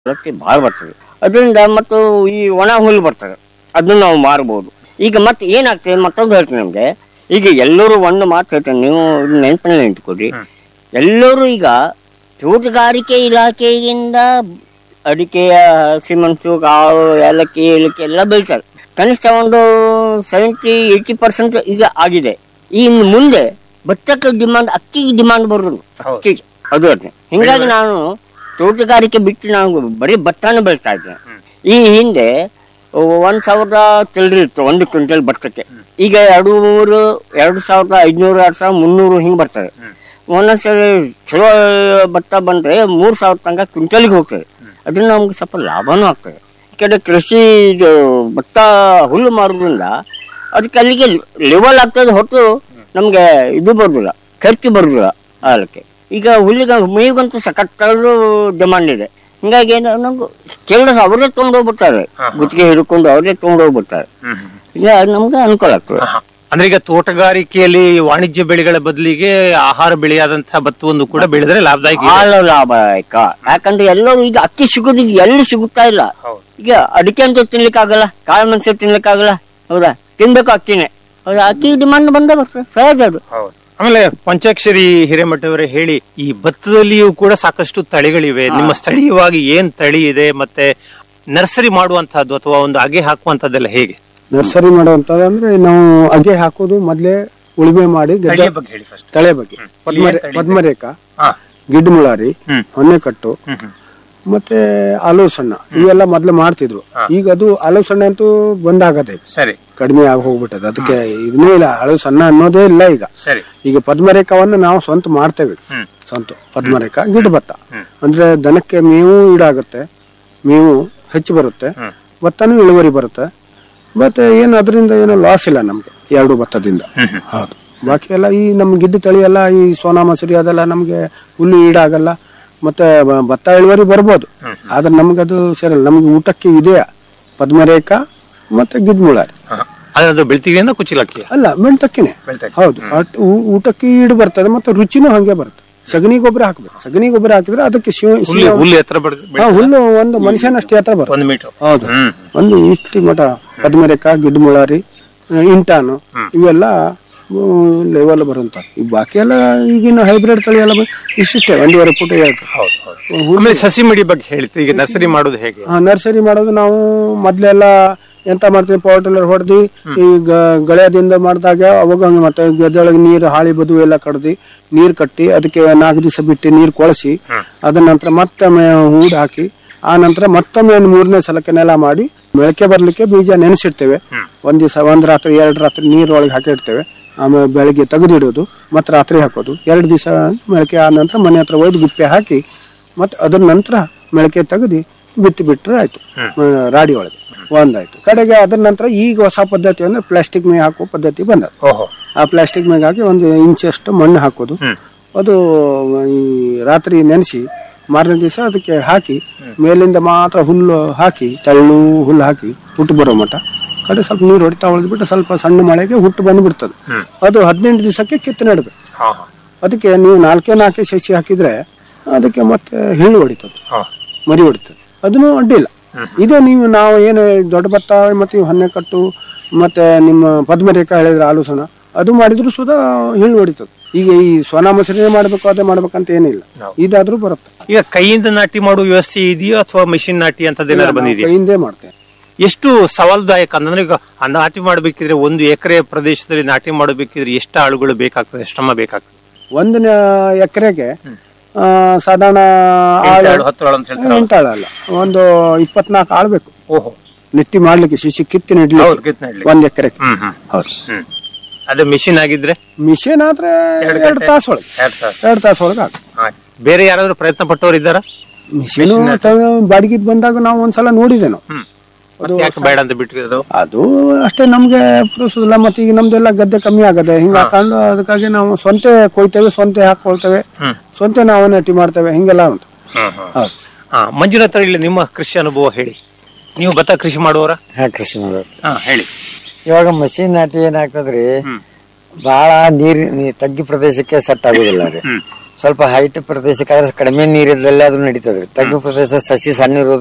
ರೊಟ್ಟಿ ಭಾಳ ಬರ್ತದೆ ಅದರಿಂದ ಮತ್ತು ಈ ಒಣ ಹುಲ್ಲು ಬರ್ತದೆ ಅದನ್ನ ನಾವು ಮಾರ್ಬೋದು ಈಗ ಮತ್ತೆ ಏನಾಗ್ತದೆ ಮತ್ತೊಂದು ಹೇಳ್ತೀನಿ ನಮಗೆ ಈಗ ಎಲ್ಲರೂ ಒಂದು ಮಾತು ಹೇಳ್ತೇನೆ ನೀವು ನೆನಪಿನಲ್ಲಿ ನಿಂತ್ಕೊಡಿ ಎಲ್ಲರೂ ಈಗ ತೋಟಗಾರಿಕೆ ಇಲಾಖೆಯಿಂದ ಅಡಿಕೆಯ ಸಿಮೆಂಟು ಕಾಳು ಏಲಕ್ಕಿ ಏಲಕ್ಕಿ ಎಲ್ಲ ಬೆಳಿತಾರೆ ಕನಿಷ್ಠ ಒಂದು ಸೆವೆಂಟಿ ಏಯ್ಟಿ ಪರ್ಸೆಂಟ್ ಈಗ ಆಗಿದೆ ಇನ್ನು ಮುಂದೆ ಭತ್ತಕ್ಕೆ ಡಿಮಾಂಡ್ ಅಕ್ಕಿಗೆ ಡಿಮಾಂಡ್ ಬರೋದು ಅಕ್ಕಿಗೆ ಅದು ಹೇಳ್ತೀನಿ ಹಿಂಗಾಗಿ ನಾನು ತೋಟಗಾರಿಕೆ ಬಿಟ್ಟು ನಾನು ಬರೀ ಭತ್ತನ ಬೆಳಿತಾ ಇದ್ದೇನೆ ಈ ಹಿಂದೆ ಒಂದ್ ಸಾವಿರದ ಚಿಲ್ಲರೆ ಇತ್ತು ಒಂದು ಕ್ವಿಂಟಲ್ ಭತ್ತಕ್ಕೆ ಈಗ ಎರಡು ಮೂರು ಎರಡು ಸಾವಿರದ ಐದ್ನೂರು ಎರಡು ಸಾವಿರದ ಮುನ್ನೂರು ಹಿಂಗೆ ಬರ್ತದೆ ಒಂದೊಂದ್ಸರಿ ಚಲೋ ಭತ್ತ ಬಂದ್ರೆ ಮೂರು ಸಾವಿರ ತನಕ ಕ್ವಿಂಟಲ್ಗೆ ಹೋಗ್ತದೆ ಅದರಿಂದ ನಮ್ಗೆ ಸ್ವಲ್ಪ ಲಾಭನೂ ಆಗ್ತದೆ ಈ ಕಡೆ ಕೃಷಿ ಇದು ಭತ್ತ ಹುಲ್ಲು ಮಾರೋದ್ರಿಂದ ಅದಕ್ಕೆ ಅಲ್ಲಿಗೆ ಲೆವೆಲ್ ಆಗ್ತದೆ ಹೊರತು ನಮಗೆ ಇದು ಬರೋದಿಲ್ಲ ಖರ್ಚು ಬರೋದಿಲ್ಲ ಅದಕ್ಕೆ ಈಗ ಹುಲ್ಲಿಗೆ ಮೇವಿಗಂತೂ ಸಖತ್ತಾದ ಡಿಮಾಂಡ್ ಇದೆ ಹಿಂಗಾಗಿ ಏನು ನಮ್ಗೆ ಕೆಲಸ ಅವರೇ ತೊಗೊಂಡೋಗ್ಬಿಡ್ತಾರೆ ಗುತ್ತಿಗೆ ಹಿಡ್ಕೊಂಡು ಅವರೇ ತೊಗೊಂಡೋಗ್ಬಿಡ್ತಾರೆ ಈಗ ನಮ್ಗೆ ಅನುಕೂಲ ಆಗ್ತದೆ ಅಂದ್ರೆ ಈಗ ತೋಟಗಾರಿಕೆಯಲ್ಲಿ ವಾಣಿಜ್ಯ ಬೆಳೆಗಳ ಬದಲಿಗೆ ಆಹಾರ ಬೆಳೆಯಾದಂತಹ ಭತ್ತವನ್ನು ಕೂಡ ಬೆಳೆದ್ರೆ ಲಾಭದಾಯಕ ಇದೆ. ಬಹಳ ಲಾಭದಾಯಕ ಯಾಕಂದ್ರೆ ಎಲ್ಲರೂ ಈಗ ಅಕ್ಕಿ ಸಿಗೋದು ಈಗ ಎಲ್ಲಿ ಸಿಗುತ್ತಾ ಇಲ್ಲ ಈಗ ಅಡಿಕೆ ಅಂತ ತಿನ್ಲಿಕ್ಕಾಗಲ್ಲ ಕಾಳು ಮೆಣಸು ತಿನ್ಲಿಕ್ಕಾಗಲ್ಲ ಹೌದಾ ತಿನ್ಬೇಕು ಅಕ್ಕಿನೇ ಹೌದಾ ಅಕ್ಕಿ ಡಿಮಾಂಡ್ ಬಂದೇ ಬರ್ತದೆ ಸಹಜ ಅದು ಆಮೇಲೆ ಪಂಚಾಕ್ಷರಿ ಹಿರೇಮಠ ಅವರೇ ಹೇಳಿ ಈ ಭತ್ತದಲ್ಲಿಯೂ ಕೂಡ ಸಾಕಷ್ಟು ತಳಿಗಳಿವೆ ನಿಮ್ಮ ಸ್ಥಳೀಯವಾಗಿ ಏನ್ ತಳಿ ಇದೆ ಮತ್ತೆ ನರ್ಸರಿ ಮಾಡುವಂತಹದ್ದು ಅಥವಾ ಒಂದು ಅಗೆ ಹಾಕುವಂತದ್ದೆಲ್ಲ ಹೇಗೆ ನರ್ಸರಿ ಮಾಡುವಂತದ್ದು ಅಂದ್ರೆ ನಾವು ಅಗೆ ಹಾಕೋದು ಮೊದ್ಲೇ ಉಳುಮೆ ಮಾಡಿ ಗದ್ದೆ ತಳಿಯ ಬಗ್ಗೆ ಹೇಳಿ ಫಸ್ಟ್ ತಳೆ ಬಗ್ಗೆ ಪದ್ಮರೆ ತಳಿ ಇದೆ? ಪದ್ಮರೇಖ ಹಾ ಗಿಡ್ಮುಳಾರಿ ಹ್ಮ್. ಹೊನ್ನೆಕಟ್ಟು ಹ್ಮ್ ಹ್ಮ್. ಮತ್ತೆ ಆಲೂಸಣ್ಣ ಇವೆಲ್ಲ ಮೊದ್ಲು ಮಾಡ್ತಿದ್ರು ಈಗ ಅದು ಆಲೂಸಣ್ಣ ಅಂತೂ ಬಂದಾಗತ್ತೆ ಸರಿ ಕಡಿಮೆ ಆಗಿ ಹೋಗ್ಬಿಟ್ಟದ ಅದಕ್ಕೆ ಇದನ್ನೇ ಇಲ್ಲ ಆಲೂಸಣ್ಣ ಅನ್ನೋದೇ ಇಲ್ಲ ಈಗ ಸರಿ ಈಗ ಪದ್ಮರೇಖವನ್ನು ನಾವು ಸ್ವಂತ ಮಾಡ್ತೇವೆ ಹ್ಮ್ ಸ್ವಂತ ಪದ್ಮರೇಖ ಗಿಡ ಭತ್ತ ಅಂದ್ರೆ ದನಕ್ಕೆ ಮೇವು ಈಡಾಗುತ್ತೆ ಮೇವು ಹೆಚ್ಚು ಬರುತ್ತೆ ಹ್ಮ್. ಭತ್ತನೂ ಇಳುವರಿ ಬರುತ್ತೆ ಮತ್ತೆ ಏನು ಅದರಿಂದ ಏನು ಲಾಸ್ ಇಲ್ಲ ನಮ್ಗೆ ಎರಡು ಭತ್ತದಿಂದ ಹೌದು ಬಾಕಿ ಎಲ್ಲ ಈ ನಮ್ಮ ಗಿಡ್ಡ ತಳಿ ಎಲ್ಲ ಈ ಸೋನಾ ಮಸೂರಿ ಅದೆಲ್ಲ ನಮ್ಗೆ ಹುಲ್ಲು ಈಡಾಗಲ್ಲ ಮತ್ತೆ ಬ- ಭತ್ತ ಇಳುವರಿ ಬರ್ಬೋದು ಆದ್ರೆ ನಮ್ಗದು ಸೇರಲ್ಲ ನಮ್ಗೆ ಊಟಕ್ಕೆ ಇದೆಯಾ ಪದ್ಮರೇಖ ಮತ್ತೆ ಗಿಡ್ಮುಳಾರಿ ಅದ್ರದ್ದು ಬೆಳ್ತೀವಿ ಅನ್ನೋ ಕುಚಿಲಕ್ಕಿ ಅಲ್ಲ ಮೆಣ್ತಕ್ಕಿನೇ ಬೆಳ್ತಕ್ಕಿ. ಹೌದು ಅಟ್- ಊ- ಊಟಕ್ಕೆ ಈಡು ಬರ್ತದೆ ಮತ್ತೆ ರುಚಿನೂ ಹಂಗೆ ಬರುತ್ತೆ ಸಗಣಿ ಗೊಬ್ಬರ ಹಾಕ್ಬೇಕು ಸಗಣಿ ಗೊಬ್ಬರ ಹಾಕಿದ್ರೆ ಅದಕ್ಕೆ ಶಿವ ಹುಲ್ಲು ಶಿವ- ಹುಲ್ಲು ಎತ್ತರ ಬೆಳೆದ ಹಾ, ಹುಲ್ಲು ಒಂದು ಮನುಷ್ಯನಷ್ಟೇ ಹತ್ರ ಬರುತ್ತೆ ಒಂದು ಮೀಟರ್ ಹೌದು ಹ್ಮ್ ಒಂದು ಇಷ್ಟು ಮಠ ಪದ್ಮರೇಖ ಗಿಡ್ಮುಳಾರಿ ಆ, ಇಂಟಾನು ಇವೆಲ್ಲ ಲೆವೆಲ್ ಬರುವಂತ ಈ ಬಾಕಿ ಎಲ್ಲ ಈಗಿನ ಹೈಬ್ರಿಡ್ ತಳಿ ಎಲ್ಲ ಬ- ಇಷ್ಟಿಷ್ಟೇ ಒಂದೂವರೆ ಫುಟ್ ಹೇಳ್ತಾರೆ ಹೌದು ಹೌದು ಆಮೇಲೆ ಸಸಿ ಮಡಿ ಬಗ್ಗೆ ಹೇಳ್ತೀವಿ ಈಗ ನರ್ಸರಿ ಮಾಡೋದು ಹೇಗೆ ನರ್ಸರಿ ಮಾಡೋದು ನಾವು ಮೊದ್ಲೆಲ್ಲ ಎಂತ ಮಾಡ್ತೀವಿ ಪವರ್ ಟಿಲ್ಲರ್ ಹೊಡೆದು ಈ ಗ- ಗಳೆದಿಂದ ಮಾಡಿದಾಗ ಅವಾಗ ಹಂಗೆ ಮತ್ತೆ ಗದ್ದೆಯೊಳಗೆ ನೀರು ಹಾಳಿ ಬದು ಎಲ್ಲ ಕಡ್ದು ನೀರು ಕಟ್ಟಿ ಅದಕ್ಕೆ ನಾಲ್ಕು ದಿವಸ ಬಿಟ್ಟು ನೀರು ಕೊಳಸಿ ಅದ ನಂತರ ಮತ್ತೊಮ್ಮೆ ಹೂಡ್ ಹಾಕಿ ಆ ನಂತರ ಮತ್ತೊಮ್ಮೆ ಒಂದು ಮೂರನೇ ಸಲಕ್ಕೆ ನೆಲ ಮಾಡಿ ಮೊಳಕೆ ಬರ್ಲಿಕ್ಕೆ ಬೀಜ ನೆನೆಸಿಡ್ತೇವೆ ಒಂದ್ ದಿವಸ ಒಂದ್ ರಾತ್ರಿ ಎರಡು ರಾತ್ರಿ ನೀರೊಳಗೆ ಹಾಕಿಡ್ತೇವೆ ಆಮೇಲೆ ಬೆಳಿಗ್ಗೆ ತೆಗೆದಿಡೋದು ಮತ್ತೆ ರಾತ್ರಿ ಹಾಕೋದು ಎರಡು ದಿವಸ ಮೊಳಕೆ ಆದ ನಂತರ ಮನೆ ಹತ್ರ ಒಯ್ದು ಗುಪ್ಪೆ ಹಾಕಿ ಮತ್ತೆ ಅದ್ರ ನಂತರ ಮೊಳಕೆ ತೆಗೆದು ಬಿತ್ತಿ ಬಿಟ್ರೆ ಆಯ್ತು ಆ, ರಾಡಿ ಒಳಗೆ ಒಂದಾಯ್ತು ಕಡೆಗೆ ಅದ್ರ ನಂತರ ಈಗ ಹೊಸ ಪದ್ಧತಿ ಅಂದ್ರೆ ಪ್ಲಾಸ್ಟಿಕ್ ಮೇಗೆ ಹಾಕೋ ಪದ್ಧತಿ ಬಂದದ್ದು ಓಹೋ ಆ ಪ್ಲಾಸ್ಟಿಕ್ ಮೇಗೆ ಹಾಕಿ ಒಂದು ಇಂಚಷ್ಟು ಮಣ್ಣು ಹಾಕೋದು ಅದು ಈ ರಾತ್ರಿ ನೆನೆಸಿ ಮಾರನೇ ದಿವಸ ಅದಕ್ಕೆ ಹಾಕಿ ಮೇಲಿಂದ ಮಾತ್ರ ಹುಲ್ಲು ಹಾಕಿ ತಳ್ಳು ಹುಲ್ಲು ಹಾಕಿ ಹುಟ್ಟು ಬರೋ ಮಟ್ಟ ಕಡೆ ಸ್ವಲ್ಪ ನೀರು ಹೊಡಿತಾ ಹೊಡೆದ್ಬಿಟ್ಟು ಸ್ವಲ್ಪ ಸಣ್ಣ ಮಳೆಗೆ ಹುಟ್ಟು ಬಂದ್ಬಿಡ್ತದೆ ಅದು ಹದಿನೆಂಟು ದಿವಸಕ್ಕೆ ಕಿತ್ತು ನೆಡಬೇಕು ಹಾ ಹಾ ಅದಕ್ಕೆ ನೀವು ನಾಲ್ಕೇ ನಾಲ್ಕೇ ಸಸಿ ಹಾಕಿದ್ರೆ ಅದಕ್ಕೆ ಮತ್ತೆ ಹಿಳ್ಳು ಹೊಡಿತದೆ ಹಾ ಮರಿ ಹೊಡಿತದೆ ಅದನ್ನು ಅಡ್ಡಿಲ್ಲ ಇದೇ ನೀವು ನಾವು ಏನು ದೊಡ್ಡ ಭತ್ತ ಮತ್ತೆ ಇವು ಹೊನ್ನೆಕಟ್ಟು ಮತ್ತೆ ನಿಮ್ಮ ಪದ್ಮರೇಖಾ ಹೇಳಿದ್ರೆ ಆಲೂಸನ ಅದು ಮಾಡಿದ್ರು ಸುಧಾ ಹಿಳ್ಳು ಹೊಡಿತದೆ ಈಗ ಈ ಸೋನಾ ಮಸೂರಿನೇ ಮಾಡ್ಬೇಕು ಅದೇ ಮಾಡ್ಬೇಕಂತ ಏನಿಲ್ಲ ಇದಾದ್ರೂ ಬರುತ್ತೆ ಈಗ ಕೈಯಿಂದ ನಾಟಿ ಮಾಡುವ ವ್ಯವಸ್ಥೆ ಇದೆಯೋ ಅಥವಾ ಮೆಷಿನ್ ನಾಟಿ ಅಂತದೇನಾದ್ರು ಬಂದಿದೆಯಾ ಕೈಯಿಂದೇ ಮಾಡ್ತೇವೆ ಎಷ್ಟು ಸವಾಲ್ದಾಯಕ ಅಂದ್ರೆ ಈಗ ಆ ನಾಟಿ ಮಾಡಬೇಕಿದ್ರೆ ಒಂದು ಎಕರೆ ಪ್ರದೇಶದಲ್ಲಿ ನಾಟಿ ಮಾಡಬೇಕಿದ್ರೆ ಎಷ್ಟು ಆಳುಗಳು ಬೇಕಾಗ್ತದೆ ಶ್ರಮ ಬೇಕಾಗ್ತದೆ ಒಂದು ಎಕರೆಗೆ ಸಾಧಾರಣ ಎಂಟು ಆಳು ಆಳು, ಹತ್ತು ಆಳು ಅಂತ ಹೇಳ್ತಾರೆ ಎಂಟು ಆಳು ಅಲ್ಲ ಒಂದು ಇಪ್ಪತ್ನಾಲ್ಕು ಆಳು ಬೇಕು ಓಹೋ ನೆಟ್ಟಿ ಮಾಡ್ಲಿಕ್ಕೆ ಶಿಶಿ ಕಿತ್ತಿ ನೆಡ್ಲಿ ಹೌದು ಕಿತ್ತು ನೆಡ್ಲಿ. ಒಂದ್ ಎಕರೆಗೆ ಹ್ಮ್ ಹ್ಮ್ ಹೌದು ಹ್ಮ್ ಅದು ಮಿಷಿನ್ ಆಗಿದ್ರೆ ಮಿಷನ್ ಆದ್ರೆ ಎರಡು ಎರಡು ಗಂಟೆ? ತಾಸು ಒಳಗೆ ಎರಡು ತಾಸು ಎರಡು ತಾಸು ಒಳಗೆ ಆಗುತ್ತೆ ಆಯ್ತು. ಬೇರೆ ಯಾರಾದ್ರೂ ಪ್ರಯತ್ನ ಪಟ್ಟವ್ರು ಇದ್ದಾರ ಮಿಷಿನ್ ಬಾಡಿಗೆ ಬಂದಾಗ ನಾವು ಒಂದ್ಸಲ ನೋಡಿದೆ ನಾವು ಹ್ಮ್ ಮತ್ತೆ ಯಾಕೆ ಬೇಡ ಅಂತ ಬಿಟ್ಟಿರೋದು ಅದು ಅಷ್ಟೇ ನಮ್ಗೆ ಪುರುಸಲ್ಲ ಮತ್ತೆ ಈಗ ನಮ್ದೆಲ್ಲ ಗದ್ದೆ ಕಮ್ಮಿ ಆಗದೆ ಹಿಂಗ ಹಾಕೊಂಡು ಅದಕ್ಕಾಗಿ ನಾವು ಸ್ವಂತ ಕೊಯ್ತೇವೆ ಸ್ವಂತ ಹಾಕೊಳ್ತೇವೆ ಹ್ಮ್. ಸ್ವಂತ ನಾವು ನಾಟಿ ಮಾಡ್ತೇವೆ ಹಿಂಗೆಲ್ಲ ಉಂಟು ಹೌದು ಹಾ ಮಂಜುನಾಥ್ ಅವ್ರೆ, ಇಲ್ಲಿ ನಿಮ್ಮ ಕೃಷಿ ಅನುಭವ ಹೇಳಿ ನೀವು ಭತ್ತ ಕೃಷಿ ಮಾಡುವವರ ಹಾ ಕೃಷಿ ಮಾಡೋದು ಹಾ ಹೇಳಿ ಇವಾಗ ಮಷೀನ್ ನಾಟಿ ಏನಾಗ್ತದ್ರಿ ಬಹಳ ನೀರ್ ನೀ- ತಗ್ಗಿ ಪ್ರದೇಶಕ್ಕೆ ಸೆಟ್ ಆಗುದಿಲ್ಲ ರೀ ಸ್ವಲ್ಪ ಹೈಟ್ ಪ್ರದೇಶಕ್ಕಾದ್ರೆ ಕಡಿಮೆ ನೀರಿದ್ದಲ್ಲಿ ಅದು ನಡೀತದ್ರಿ ತಗ್ಗು ಪ್ರದೇಶ ಸಸಿ ಸಣ್ಣ ಇರೋದು